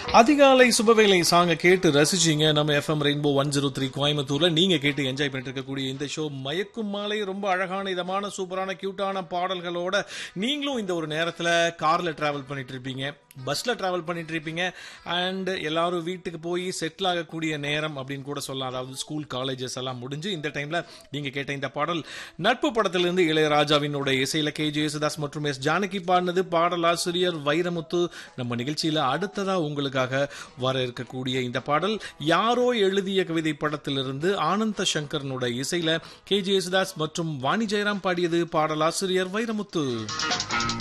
அதிகாலை சுபவேளை சாங்க கேட்டு ரசிச்சீங்க நம்ம FM rainbow one zero three கோயம்புத்தூர்ல நீங்க கேட்டு என்ஜாய் பண்ணிட்டு இருக்கக்கூடிய இந்த ஷோ மயக்கும் மாலை ரொம்ப அழகான இதமான சூப்பரான கியூட்டான பாடல்களோட நீங்களும் இந்த ஒரு நேரத்துல கார்ல டிராவல் பண்ணிட்டு இருப்பீங்க பஸ்ல டிராவல் பண்ணிட்டு இருப்பீங்க அண்ட் எல்லாரும் வீட்டுக்கு போய் செட்டில் ஆகக்கூடிய நேரம் அப்படின்னு கூட சொல்லலாம் அதாவது ஸ்கூல் காலேஜஸ் எல்லாம் முடிஞ்சு இந்த டைம்ல நீங்க கேட்ட இந்த பாடல் நட்பு படத்திலிருந்து இளையராஜாவினோட இசையில கே ஜே யேசுதாஸ் மற்றும் எஸ் ஜானகி பாடினது பாடலாசிரியர் வைரமுத்து நம்ம நிகழ்ச்சியில அடுத்ததா உங்களுக்காக வர இருக்கக்கூடிய இந்த பாடல் யாரோ எழுதிய கவிதை படத்திலிருந்து ஆனந்த சங்கரனோட இசையில கே ஜே யேசுதாஸ் மற்றும் வாணி ஜெயராம் பாடியது பாடலாசிரியர் வைரமுத்து